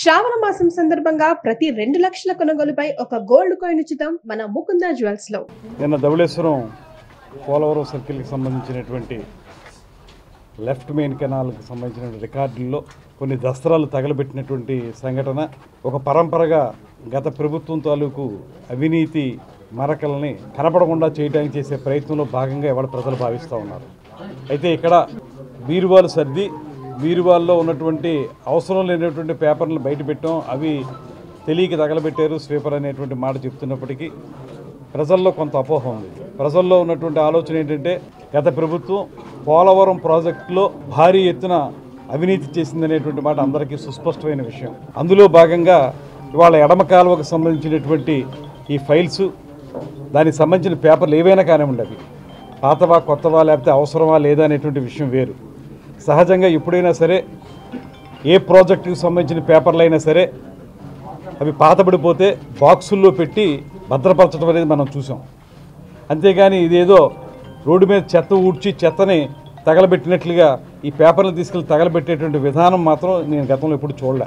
శ్రావణ మాసం సందర్భంగా ప్రతి రెండు లక్షల కొనుగోలుపై ఒక గోల్డ్ కాయిన్ ఉచితం మన ముకుంద జ్యువెల్స్ లో నిన్న ధవళేశ్వరం పోలవరం సర్కిల్కి సంబంధించినటువంటి లెఫ్ట్ మెయిన్ కెనాల్కి సంబంధించిన రికార్డుల్లో కొన్ని దస్త్రాలు తగలబెట్టినటువంటి సంఘటన ఒక పరంపరగా గత ప్రభుత్వం తాలూకు అవినీతి మరకల్ని కనపడకుండా చేయడానికి చేసే ప్రయత్నంలో భాగంగా ఇవాళ ప్రజలు భావిస్తూ ఉన్నారు అయితే ఇక్కడ బీరువాలు సర్ది బీరువాల్లో ఉన్నటువంటి అవసరం లేనటువంటి పేపర్లు బయట పెట్టాం అవి తెలియక తగలబెట్టారు స్వీపర్ అనేటువంటి మాట చెప్తున్నప్పటికీ ప్రజల్లో కొంత అపోహ ఉంది ప్రజల్లో ఉన్నటువంటి ఆలోచన ఏంటంటే గత ప్రభుత్వం పోలవరం ప్రాజెక్టులో భారీ ఎత్తున అవినీతి చేసిందనేటువంటి మాట అందరికీ సుస్పష్టమైన విషయం అందులో భాగంగా ఇవాళ ఎడమ కాలువకు సంబంధించినటువంటి ఈ ఫైల్స్ దానికి సంబంధించిన పేపర్లు ఏవైనా కానివ్వండి అవి పాతవా కొత్తవా లేకపోతే అవసరమా లేదా అనేటువంటి విషయం వేరు సహజంగా ఎప్పుడైనా సరే ఏ ప్రాజెక్టుకు సంబంధించిన పేపర్లు అయినా సరే అవి పాతబడిపోతే బాక్సుల్లో పెట్టి భద్రపరచడం అనేది మనం చూసాం అంతేగాని ఇదేదో రోడ్డు మీద చెత్త ఊడ్చి చెత్తని తగలబెట్టినట్లుగా ఈ పేపర్లు తీసుకెళ్ళి తగలబెట్టేటువంటి విధానం మాత్రం నేను గతంలో ఎప్పుడు చూడలే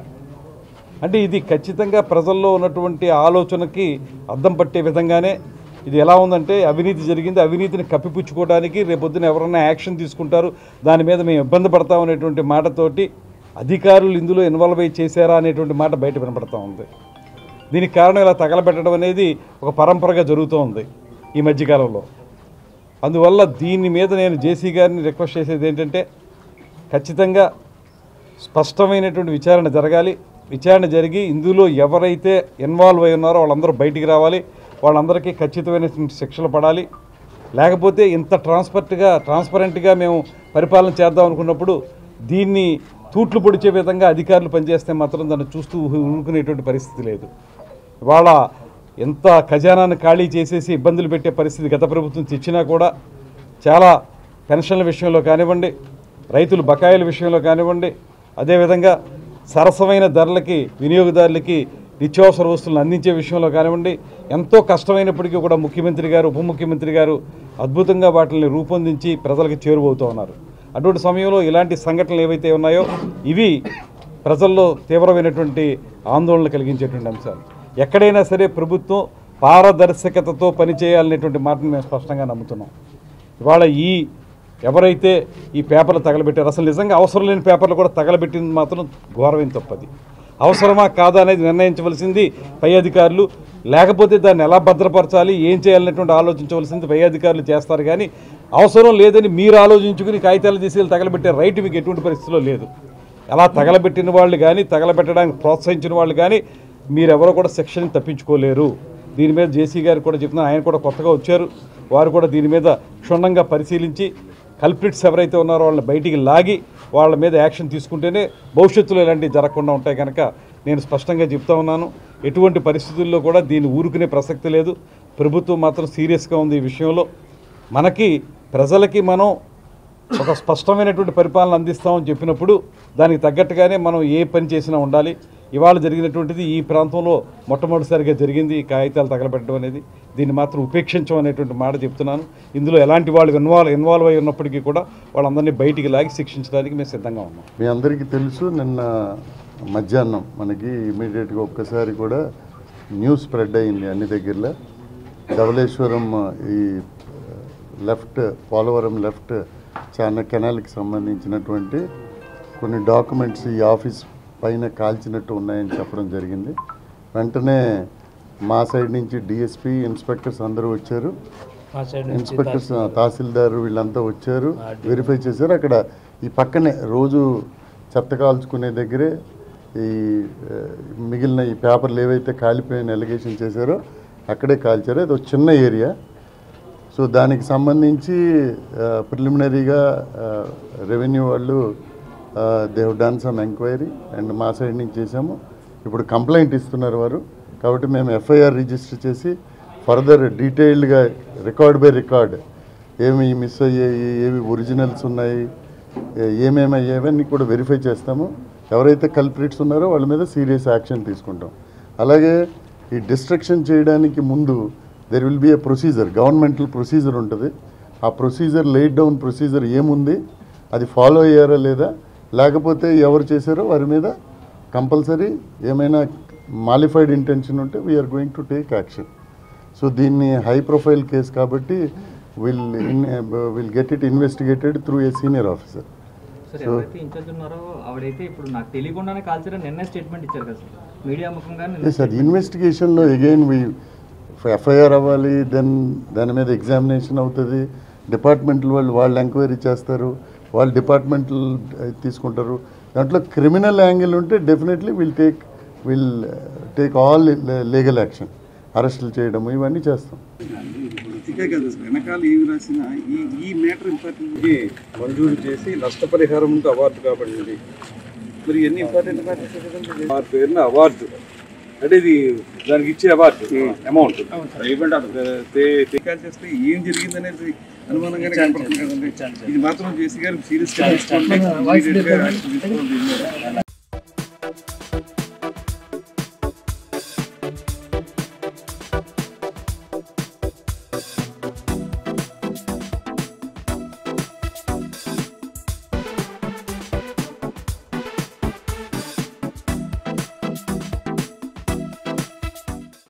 అంటే ఇది ఖచ్చితంగా ప్రజల్లో ఉన్నటువంటి ఆలోచనకి అద్దం పట్టే విధంగానే ఇది ఎలా ఉందంటే అవినీతి జరిగింది అవినీతిని కప్పిపుచ్చుకోవడానికి రేపొద్దున ఎవరైనా యాక్షన్ తీసుకుంటారు దాని మీద మేము ఇబ్బంది పడతాం అనేటువంటి మాటతోటి అధికారులు ఇందులో ఇన్వాల్వ్ అయ్యి చేశారా అనేటువంటి మాట బయట వినపడతా ఉంది దీనికి కారణం ఇలా తగలబెట్టడం అనేది ఒక పరంపరగా జరుగుతూ ఉంది ఈ మధ్యకాలంలో అందువల్ల దీని మీద నేను జేసీ గారిని రిక్వెస్ట్ చేసేది ఏంటంటే ఖచ్చితంగా స్పష్టమైనటువంటి విచారణ జరగాలి విచారణ జరిగి ఇందులో ఎవరైతే ఇన్వాల్వ్ అయి ఉన్నారో వాళ్ళందరూ బయటికి రావాలి వాళ్ళందరికీ ఖచ్చితమైనటువంటి శిక్షలు పడాలి లేకపోతే ఇంత ట్రాన్స్పర్ట్గా ట్రాన్స్పరెంట్గా మేము పరిపాలన చేద్దాం అనుకున్నప్పుడు దీన్ని తూట్లు పొడిచే విధంగా అధికారులు పనిచేస్తే మాత్రం దాన్ని చూస్తూ ఊరుకునేటువంటి పరిస్థితి లేదు ఇవాళ ఎంత ఖజానాన్ని ఖాళీ చేసేసి ఇబ్బందులు పెట్టే పరిస్థితి గత ప్రభుత్వం తెచ్చినా కూడా చాలా పెన్షన్ల విషయంలో కానివ్వండి రైతులు బకాయిల విషయంలో కానివ్వండి అదేవిధంగా సరసమైన ధరలకి వినియోగదారులకి నిత్యావసర వస్తువులను అందించే విషయంలో కానివ్వండి ఎంతో కష్టమైనప్పటికీ కూడా ముఖ్యమంత్రి గారు ఉప ముఖ్యమంత్రి గారు అద్భుతంగా వాటిని రూపొందించి ప్రజలకు చేరువవుతూ ఉన్నారు అటువంటి సమయంలో ఇలాంటి సంఘటనలు ఏవైతే ఉన్నాయో ఇవి ప్రజల్లో తీవ్రమైనటువంటి ఆందోళన కలిగించేటువంటి అంశాలు ఎక్కడైనా సరే ప్రభుత్వం పారదర్శకతతో పనిచేయాలనేటువంటి మాటను మేము స్పష్టంగా నమ్ముతున్నాం ఇవాళ ఈ ఎవరైతే ఈ పేపర్లు తగలబెట్టారు అసలు నిజంగా అవసరం లేని పేపర్లు కూడా తగలబెట్టింది మాత్రం ఘోరమైన తప్పది అవసరమా కాదా అనేది నిర్ణయించవలసింది పై అధికారులు లేకపోతే దాన్ని ఎలా భద్రపరచాలి ఏం చేయాలనేటువంటి ఆలోచించవలసింది పై అధికారులు చేస్తారు కానీ అవసరం లేదని మీరు ఆలోచించుకుని కాగితాలు తీసుకెళ్ళి తగలబెట్టే రైట్ మీకు ఎటువంటి పరిస్థితిలో లేదు అలా తగలబెట్టిన వాళ్ళు కానీ తగలబెట్టడానికి ప్రోత్సహించిన వాళ్ళు కానీ మీరెవరో కూడా శిక్షని తప్పించుకోలేరు దీని మీద జేసీ గారు కూడా చెప్తున్నారు ఆయన కూడా కొత్తగా వచ్చారు వారు కూడా దీని మీద క్షుణ్ణంగా పరిశీలించి కల్ప్రిట్స్ ఎవరైతే ఉన్నారో వాళ్ళని బయటికి లాగి వాళ్ళ మీద యాక్షన్ తీసుకుంటేనే భవిష్యత్తులో ఇలాంటివి జరగకుండా ఉంటాయి కనుక నేను స్పష్టంగా చెప్తా ఉన్నాను ఎటువంటి పరిస్థితుల్లో కూడా దీన్ని ఊరుకునే ప్రసక్తి లేదు ప్రభుత్వం మాత్రం సీరియస్గా ఉంది ఈ విషయంలో మనకి ప్రజలకి మనం ఒక స్పష్టమైనటువంటి పరిపాలన అందిస్తామని చెప్పినప్పుడు దానికి తగ్గట్టుగానే మనం ఏ పని చేసినా ఉండాలి ఇవాళ జరిగినటువంటిది ఈ ప్రాంతంలో మొట్టమొదటిసారిగా జరిగింది ఈ కాగితాలు తగలబెట్టడం అనేది దీన్ని మాత్రం ఉపేక్షించం అనేటువంటి మాట చెప్తున్నాను ఇందులో ఎలాంటి వాళ్ళు ఇన్వాల్వ్ ఇన్వాల్వ్ అయి ఉన్నప్పటికీ కూడా వాళ్ళందరినీ బయటికి లాగి శిక్షించడానికి మేము సిద్ధంగా ఉన్నాం మీ అందరికీ తెలుసు నిన్న మధ్యాహ్నం మనకి ఇమీడియట్గా ఒక్కసారి కూడా న్యూస్ స్ప్రెడ్ అయింది అన్ని దగ్గరలో ధవళేశ్వరం ఈ లెఫ్ట్ పోలవరం లెఫ్ట్ చాలా కెనాల్కి సంబంధించినటువంటి కొన్ని డాక్యుమెంట్స్ ఈ ఆఫీస్ పైన కాల్చినట్టు ఉన్నాయని చెప్పడం జరిగింది వెంటనే మా సైడ్ నుంచి డిఎస్పి ఇన్స్పెక్టర్స్ అందరూ వచ్చారు మా సైడ్ నుంచి ఇన్స్పెక్టర్స్ తహసీల్దార్ వీళ్ళంతా వచ్చారు వెరిఫై చేశారు అక్కడ ఈ పక్కనే రోజు చెత్త కాల్చుకునే దగ్గరే ఈ ఆ, మిగిలిన ఈ పేపర్లు ఏవైతే కాలిపోయిన ఎలిగేషన్ చేశారో అక్కడే కాల్చారు అది ఒక చిన్న ఏరియా సో దానికి సంబంధించి ప్రిలిమినరీగా రెవెన్యూ వాళ్ళు they've done some enquiry and మా సైడ్ నుంచి చేసాము ఇప్పుడు కంప్లైంట్ ఇస్తున్నారు వారు కాబట్టి మేము ఎఫ్ఐఆర్ రిజిస్టర్ చేసి ఫర్దర్ డీటెయిల్డ్గా రికార్డ్ బై రికార్డ్ ఏమి మిస్ అయ్యాయి ఏవి ఒరిజినల్స్ ఉన్నాయి ఏ- ఏమేమి అయ్యేవన్నీ కూడా వెరిఫై చేస్తాము ఎవరైతే కల్ప్రిట్స్ ఉన్నారో వాళ్ళ మీద సీరియస్ యాక్షన్ తీసుకుంటాం అలాగే ఈ డిస్ట్రక్షన్ చేయడానికి ముందు there will be a procedure governmental procedure ఉంటుంది ఆ ప్రొసీజర్ లేట్ డౌన్ ప్రొసీజర్ ఏముంది అది ఫాలో అయ్యారా లేదా లేకపోతే ఎవరు చేశారో వారి మీద కంపల్సరీ ఏమైనా మాలిఫైడ్ ఇంటెన్షన్ ఉంటే we're going to take action so దీన్ని హై ప్రొఫైల్ కేసు కాబట్టి will will get it investigated through a senior officer sir ఎవరైతే ఇన్ఛార్జ్ ఉన్నారో ఆవిడైతే ఇప్పుడు నాకు తెలియకుండానే కాల్చారని నిన్నే స్టేట్మెంట్ ఇచ్చారు కదా సార్ మీడియా ముఖంగా నిన్న ఎస్ అది ఇన్వెస్టిగేషన్లో అగైన్ వి ఎఫ్ఐఆర్ అవ్వాలి దెన్ దాని మీద ఎగ్జామినేషన్ అవుతుంది డిపార్ట్మెంటల్ వాళ్ళు వాళ్ళు ఎంక్వైరీ చేస్తారు వాళ్ళు డిపార్ట్మెంటల్ తీసుకుంటారు దాంట్లో క్రిమినల్ యాంగిల్ ఉంటే definitely will take will take all legal action అరెస్టులు చేయడము ఇవన్నీ చేస్తాం ఇదే కదా సార్ వెనకాల ఏమి రాసినా ఈ ఈ మ్యాటర్ ఇంపార్టెంట్ కి మంజూరు చేసి నష్టపరిహారంతో అవార్డు కాబడింది మరి ఎన్ని ఇంపార్టెంట్ మ్యాటర్స్ కదండి ఆ పేరున అవార్డు అంటే ఇది దానికి ఇచ్చే అవార్డు అమౌంట్ ప్రైవేట్ టీకాలు చేస్తే ఏం జరిగింది అనేది అనుమానంగానే కనపడుతుంది కదండి ఇది మాత్రం చేసి గారు సీరియస్ గా తీసుకోండి. Immediate గా action తీసుకోండి.